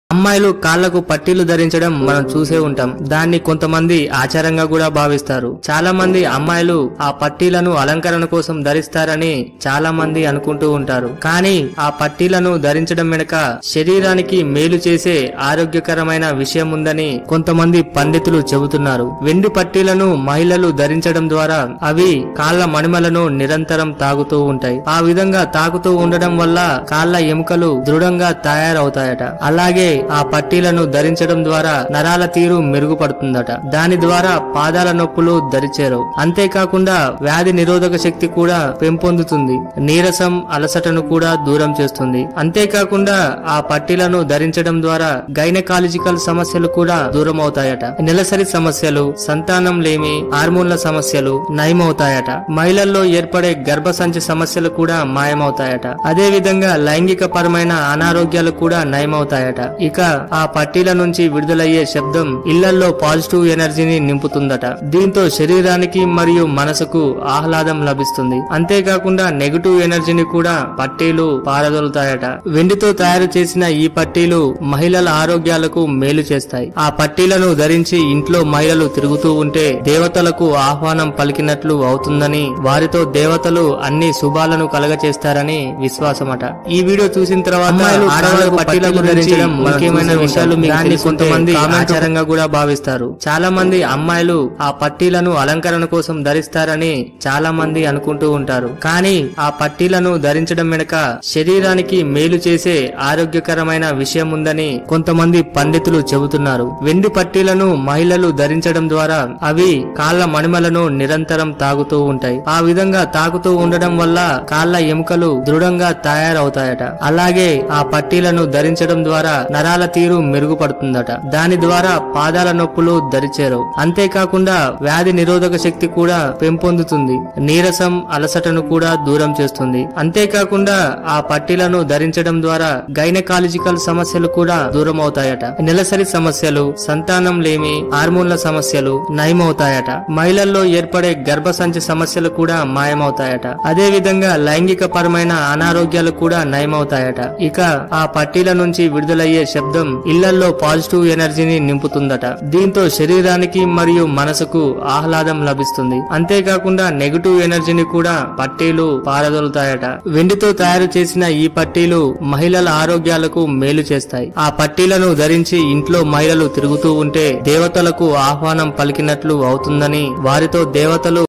అమ్మాయిలు కాళ్లకు పట్టీలు ధరించడం మనం చూసే ఉంటాం దాన్ని కొంతమంది ఆచారంగా కూడా భావిస్తారు చాలా మంది అమ్మాయిలు ఆ పట్టీలను అలంకరణ కోసం ధరిస్తారని చాలా మంది అనుకుంటూ ఉంటారు కానీ ఆ పట్టీలను ధరించడం వెనుక శరీరానికి మేలు చేసే ఆరోగ్యకరమైన విషయం ఉందని కొంతమంది పండితులు చెబుతున్నారు వెండి పట్టీలను మహిళలు ధరించడం ద్వారా అవి కాళ్ల మణిమలను నిరంతరం తాగుతూ ఉంటాయి ఆ విధంగా తాగుతూ ఉండడం వల్ల కాళ్ల ఎముకలు దృఢంగా తయారవుతాయట అలాగే ఆ పట్టీలను ధరించడం ద్వారా నరాల తీరు మెరుగుపడుతుందట దాని ద్వారా పాదాల నొప్పులు దరిచేరు అంతేకాకుండా వ్యాధి నిరోధక శక్తి కూడా పెంపొందుతుంది నీరసం అలసటను కూడా దూరం చేస్తుంది అంతేకాకుండా ఆ పట్టీలను ధరించడం ద్వారా గైనకాలజికల్ సమస్యలు కూడా దూరం అవుతాయట నెలసరి సమస్యలు సంతానం లేమి హార్మోన్ల సమస్యలు నయమవుతాయట మహిళల్లో ఏర్పడే గర్భసంచి సమస్యలు కూడా మాయమవుతాయట అదే విధంగా లైంగిక పరమైన అనారోగ్యాలు కూడా నయమవుతాయట ఇక ఆ పట్టీల నుంచి విడుదలయ్యే శబ్దం ఇళ్లల్లో పాజిటివ్ ఎనర్జీని నింపుతుందట దీంతో శరీరానికి మరియు మనసుకు ఆహ్లాదం లభిస్తుంది అంతేకాకుండా నెగటివ్ ఎనర్జీని కూడా పట్టీలు పారదోలుతాయట వెండితో తయారు చేసిన ఈ పట్టీలు మహిళల ఆరోగ్యాలకు మేలు చేస్తాయి ఆ పట్టీలను ధరించి ఇంట్లో మహిళలు తిరుగుతూ ఉంటే దేవతలకు ఆహ్వానం పలికినట్లు అవుతుందని వారితో దేవతలు అన్ని శుభాలను కలగచేస్తారని విశ్వాసమట ఈ వీడియో చూసిన తర్వాత అమ్మాయిలు ఆడవాళ్ళు పట్టీలను ధరించడం మనం ముఖ్యమైన చూసే విషయాలు ఉంటాం. మీకు దాన్ని తెలుసుంటే కొంతమంది ఆచారంగా కూడా భావిస్తారు చాలా మంది అమ్మాయిలు ఆ పట్టీలను అలంకరణ కోసం ధరిస్తారని చాలా మంది అనుకుంటూ ఉంటారు కానీ ఆ పట్టీలను ధరించడం వెనుక శరీరానికి మేలు చేసే ఆరోగ్యకరమైన విషయం ఉందని కొంతమంది పండితులు చెబుతున్నారు వెండి పట్టీలను మహిళలు ధరించడం ద్వారా అవి కాళ్ల మణిమలను నిరంతరం తాగుతూ ఉంటాయి ఆ విధంగా తాగుతూ ఉండడం వల్ల కాళ్ల ఎముకలు దృఢంగా తయారవుతాయట అలాగే ఆ పట్టీలను ధరించడం ద్వారా నరాల తీరు మెరుగుపడుతుందట దాని ద్వారా పాదాల నొప్పులు దరిచేరు అంతేకాకుండా వ్యాధి నిరోధక శక్తి కూడా పెంపొందుతుంది నీరసం అలసటను కూడా దూరం చేస్తుంది అంతేకాకుండా ఆ పట్టీలను ధరించడం ద్వారా గైనకాలజికల్ సమస్యలు కూడా దూరం అవుతాయట నెలసరి సమస్యలు సంతానం లేమి హార్మోన్ల సమస్యలు నయమవుతాయట మహిళల్లో ఏర్పడే గర్భసంచి సమస్యలు కూడా మాయమవుతాయట అదే విధంగా లైంగిక పరమైన అనారోగ్యాలు కూడా నయమవుతాయట ఇక ఆ పట్టీల నుంచి విడుదలయ్యే శబ్దం ఇళ్లల్లో పాజిటివ్ ఎనర్జీని నింపుతుందట దీంతో శరీరానికి మరియు మనసుకు ఆహ్లాదం లభిస్తుంది అంతేకాకుండా నెగటివ్ ఎనర్జీని కూడా పట్టీలు పారదోలుతాయట వెండితో తయారు చేసిన ఈ పట్టీలు మహిళల ఆరోగ్యాలకు మేలు చేస్తాయి ఆ పట్టీలను ధరించి ఇంట్లో మహిళలు తిరుగుతూ ఉంటే దేవతలకు ఆహ్వానం పలికినట్లు అవుతుందని వారితో దేవతలు